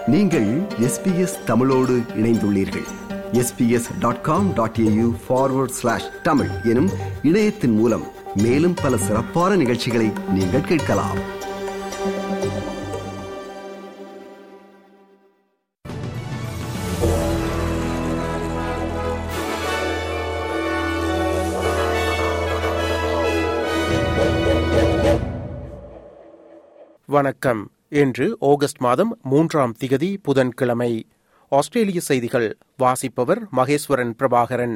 நீங்கள் எஸ்பிஎஸ் தமிழோடு இணைந்துள்ளீர்கள் SBS dot com dot AU forward slash Tamil எனும் இணையத்தின் மூலம் மேலும் பல சிறப்பான நிகழ்ச்சிகளை நீங்கள் கேட்கலாம் வணக்கம் இன்று ஆகஸ்ட் மாதம் மூன்றாம் திகதி புதன்கிழமை ஆஸ்திரேலிய செய்திகள் வாசிப்பவர் மகேஸ்வரன் பிரபாகரன்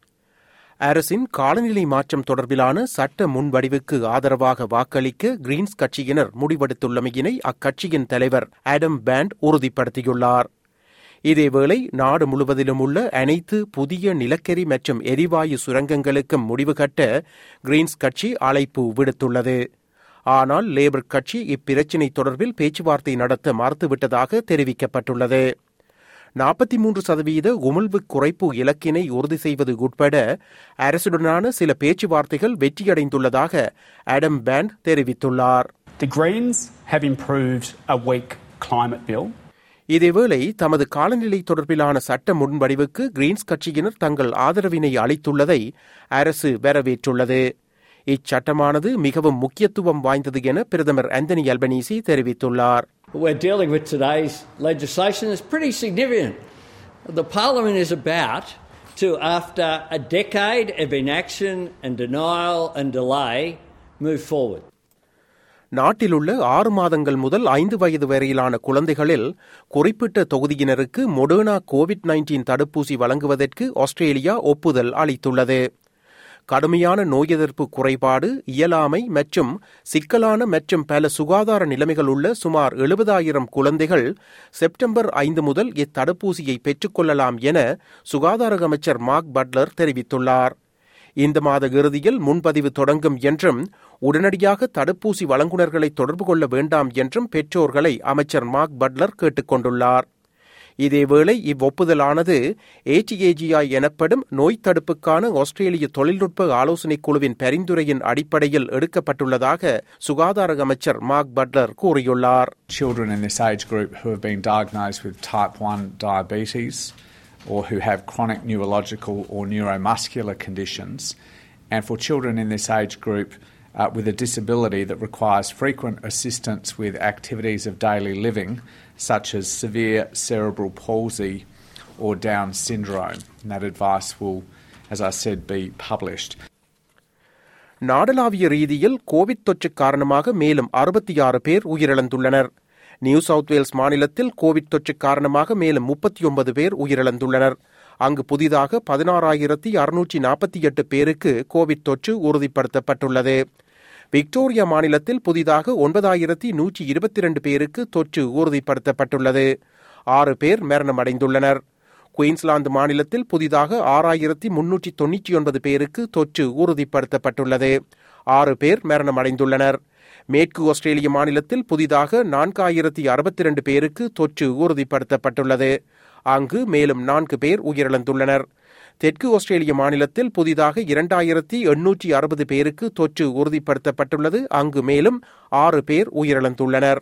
அரசின் காலநிலை மாற்றம் தொடர்பிலான சட்ட முன்வடிவுக்கு ஆதரவாக வாக்களிக்க கிரீன்ஸ் கட்சியினர் முடிவெடுத்துள்ளமையினை அக்கட்சியின் தலைவர் ஆடம் பேண்ட் உறுதிப்படுத்தியுள்ளார் இதேவேளை நாடு முழுவதிலும் உள்ள அனைத்து புதிய நிலக்கரி மற்றும் எரிவாயு சுரங்கங்களுக்கும் முடிவு கட்ட கிரீன்ஸ் கட்சி அழைப்பு விடுத்துள்ளது ஆனால் லேபர் கட்சி இப்பிரச்சினை தொடர்பில் பேச்சுவார்த்தை நடத்த மறுத்துவிட்டதாக தெரிவிக்கப்பட்டுள்ளது நாற்பத்தி மூன்று சதவீத உமிழ்வு குறைப்பு இலக்கினை உறுதி செய்வது உட்பட அரசுடனான சில பேச்சுவார்த்தைகள் வெற்றியடைந்துள்ளதாக ஆடம் பேண்ட் தெரிவித்துள்ளார் The Greens have improved a weak climate bill. இதேவேளை தமது காலநிலை தொடர்பிலான சட்ட முன்வடிவுக்கு கிரீன்ஸ் கட்சியினர் தங்கள் ஆதரவினை அளித்துள்ளதை அரசு வரவேற்றுள்ளது இச்சட்டமானது மிகவும் முக்கியத்துவம் வாய்ந்தது என பிரதமர் அந்தனி அல்பனீசி தெரிவித்துள்ளார் What we're dealing with today's legislation is pretty significant. The Parliament is about to, after a decade of inaction and denial and delay, move forward. நாட்டிலுள்ள ஆறு மாதங்கள் முதல் ஐந்து வயது வரையிலான குழந்தைகளில் குறிப்பிட்ட தொகுதியினருக்கு மொடர்னா கோவிட் நைன்டீன் தடுப்பூசி வழங்குவதற்கு ஆஸ்திரேலியா ஒப்புதல் அளித்துள்ளது கடுமையான நோய் எதிர்ப்பு குறைபாடு இயலாமை மற்றும் சிக்கலான மற்றும் பல சுகாதார நிலைமைகள் உள்ள சுமார் எழுபதாயிரம் குழந்தைகள் செப்டம்பர் ஐந்து முதல் இத்தடுப்பூசியை பெற்றுக்கொள்ளலாம் என சுகாதார அமைச்சர் மார்க் பட்லர் தெரிவித்துள்ளார் இந்த மாத இறுதியில் முன்பதிவு தொடங்கும் என்றும் உடனடியாக தடுப்பூசி வழங்குநர்களை தொடர்பு கொள்ள வேண்டாம் என்றும் பெற்றோர்களை அமைச்சர் மார்க் பட்லர் கேட்டுக் கொண்டுள்ளார் இதேவேளை இவ்வொப்புதலானது ஏடிஏஜிஐ எனப்படும் நோய் தடுப்புக்கான ஆஸ்திரேலிய தொழில்நுட்ப ஆலோசனைக் குழுவின் பரிந்துரையின் அடிப்படையில் எடுக்கப்பட்டுள்ளதாக சுகாதார அமைச்சர் மார்க் பட்லர் கூறியுள்ளார் children in this age group who have been diagnosed with type 1 diabetes or who have chronic neurological or neuromuscular conditions, and for children in this age group uh, with a disability that requires frequent assistance with activities of daily living, such as severe cerebral palsy or Down syndrome. And that advice will, as I said, be published. நாடளாவிய ரீதியில் Covid தொற்று காரணமாக மேலும் அறுபத்தி ஆறு பேர் உயிரிழந்துள்ளனர் New South Wales மாநிலத்தில் கோவிட் தொற்று காரணமாக மேலும் முப்பத்தி ஒன்பது பேர் உயிரிழந்துள்ளனர் அங்கு புதிதாக பதினாறாயிரத்தி அறுநூற்றி நாற்பத்தி எட்டு பேருக்கு கோவிட் தொற்று உறுதிப்படுத்தப்பட்டுள்ளது விக்டோரியா மாநிலத்தில் புதிதாக ஒன்பதாயிரத்தி நூற்றி இருபத்தி இரண்டு பேருக்கு தொற்று உறுதிப்படுத்தப்பட்டுள்ளது ஆறு பேர் மரணமடைந்துள்ளனர் குயின்ஸ்லாந்து மாநிலத்தில் புதிதாக ஆறாயிரத்தி முன்னூற்றி தொன்னூற்றி ஒன்பது பேருக்கு தொற்று உறுதிப்படுத்தப்பட்டுள்ளது ஆறு பேர் மரணமடைந்துள்ளனர் மேற்கு ஆஸ்திரேலிய மாநிலத்தில் புதிதாக நான்காயிரத்தி அறுபத்தி இரண்டு பேருக்கு தொற்று உறுதிப்படுத்தப்பட்டுள்ளது அங்கு மேலும் நான்கு பேர் உயிரிழந்துள்ளனர் தெற்கு ஆஸ்திரேலிய மாநிலத்தில் புதிதாக இரண்டாயிரத்தி எண்ணூற்றி அறுபது பேருக்கு தொற்று உறுதிப்படுத்தப்பட்டுள்ளது அங்கு மேலும் ஆறு பேர் உயிரிழந்துள்ளனர்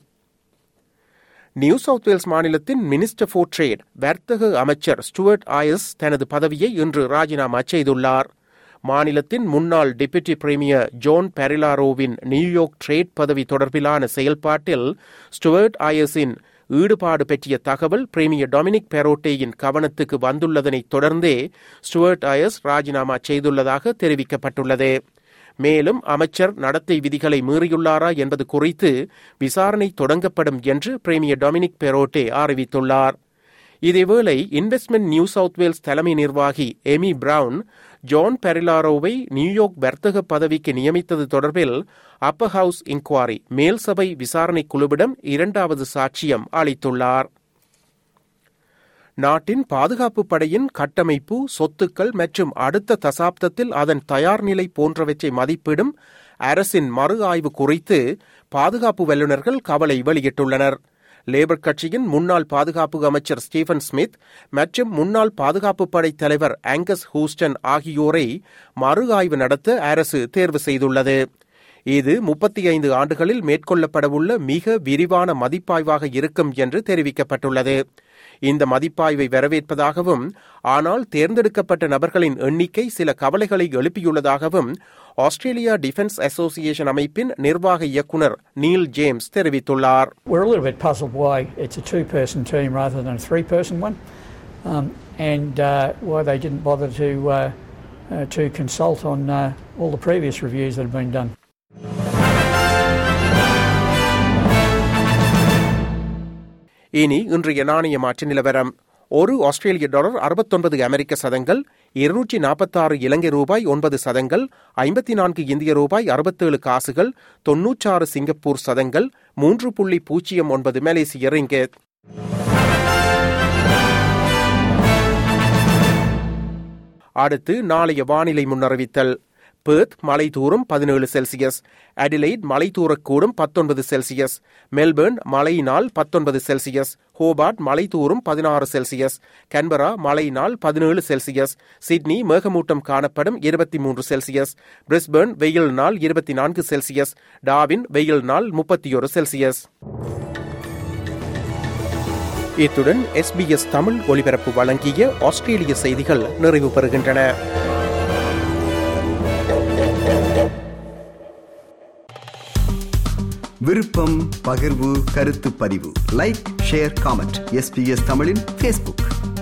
நியூ சவுத் வேல்ஸ் மாநிலத்தின் மினிஸ்டர் ஃபார் ட்ரேட் வர்த்தக அமைச்சர் ஸ்டுவர்ட் ஆயஸ் தனது பதவியை இன்று ராஜினாமா செய்துள்ளார் மாநிலத்தின் முன்னாள் டெபுட்டி பிரீமியர் ஜோன் பெரிலாரோவின் நியூயார்க் ட்ரேட் பதவி தொடர்பிலான செயல்பாட்டில் ஸ்டுவர்ட் ஆயஸின் ஈடுபாடு பற்றிய தகவல் பிரீமியர் டொமினிக் பெரோட்டேயின் கவனத்துக்கு வந்துள்ளதனைத் தொடர்ந்தே ஸ்டுவர்ட் ஆயஸ் ராஜினாமா செய்துள்ளதாக தெரிவிக்கப்பட்டுள்ளது மேலும் அமைச்சர் நடத்தை விதிகளை மீறியுள்ளாரா என்பது குறித்து விசாரணை தொடங்கப்படும் என்று பிரேமியர் டொமினிக் பெரோட்டே அறிவித்துள்ளார் இதேவேளை இன்வெஸ்ட்மெண்ட் நியூ சவுத் வேல்ஸ் தலைமை நிர்வாகி எமி பிரவுன் ஜான் பெரிலாரோவை நியூயார்க் வர்த்தக பதவிக்கு நியமித்தது தொடர்பில் அப்பர் ஹவுஸ் இன்குவாரி மேல் சபை விசாரணை குழுவிடம் இரண்டாவது சாட்சியம் அளித்துள்ளார் நாட்டின் பாதுகாப்பு படையின் கட்டமைப்பு சொத்துக்கள் மற்றும் அடுத்த தசாப்தத்தில் அதன் தயார்நிலை போன்றவற்றை மதிப்பிடும் அரசின் மறு ஆய்வு குறித்து பாதுகாப்பு வல்லுநர்கள் கவலை வெளியிட்டுள்ளனர் லேபர் கட்சியின் முன்னாள் பாதுகாப்பு அமைச்சர் ஸ்டீபன் ஸ்மித் மற்றும் முன்னாள் பாதுகாப்பு படை தலைவர் ஆங்கஸ் ஹூஸ்டன் ஆகியோரை மறு ஆய்வு நடத்த அரசு தேர்வு செய்துள்ளது இது முப்பத்தி ஐந்து ஆண்டுகளில் மேற்கொள்ளப்படவுள்ள மிக விரிவான மதிப்பாய்வாக இருக்கும் என்று தெரிவிக்கப்பட்டுள்ளது இந்த மதிப்பாய்வை வரவேற்பதாகவும் ஆனால் தேர்ந்தெடுக்கப்பட்ட நபர்களின் எண்ணிக்கை சில கவலைகளை எழுப்பியுள்ளதாகவும் ஆஸ்திரேலியா டிஃபென்ஸ் அசோசியேஷன் அமைப்பின் நிர்வாக இயக்குனர் நீல் ஜேம்ஸ் தெரிவித்துள்ளார் We're a little bit puzzled why it's a two person team rather than a three person one, um, and uh, why they didn't bother to, uh, uh, to consult on uh, all the previous reviews that have been done. இனி இன்றைய நாணய மாற்று நிலவரம் ஒரு ஆஸ்திரேலிய dollar அறுபத்தொன்பது அமெரிக்க சதங்கள் இருநூற்றி நாற்பத்தாறு இலங்கை ரூபாய் ஒன்பது சதங்கள் ஐம்பத்தி நான்கு இந்திய ரூபாய் அறுபத்தேழு காசுகள் தொன்னூற்றாறு சிங்கப்பூர் சதங்கள் மூன்று புள்ளி பூஜ்ஜியம் ஒன்பது மலேசிய ரிங்கெட் அடுத்து நாளைய வானிலை முன்னறிவித்தல் பேர்த் மலை தூரம் பதினேழு செல்சியஸ் அடிலைட் மலை தூரக்கூடும் பத்தொன்பது செல்சியஸ் மெல்பர்ன் மழையினால் பத்தொன்பது செல்சியஸ் ஹோபார்ட் மலை தூரும் பதினாறு செல்சியஸ் கன்பரா மழையினால் பதினேழு செல்சியஸ் சிட்னி மேகமூட்டம் காணப்படும் இருபத்தி மூன்று செல்சியஸ் பிரிஸ்பர்ன் வெயில் நாள் இருபத்தி நான்கு செல்சியஸ் டாவின் வெயில் நாள் முப்பத்தி ஒரு செல்சியஸ் இத்துடன் எஸ்பிஎஸ் தமிழ் ஒலிபரப்பு வழங்கிய ஆஸ்திரேலிய செய்திகள் நிறைவு பெறுகின்றன விருப்பம் பகிர்வு கருத்து பதிவு லைக் ஷேர் காமெண்ட் எஸ்பிஎஸ் தமிழின் ஃபேஸ்புக்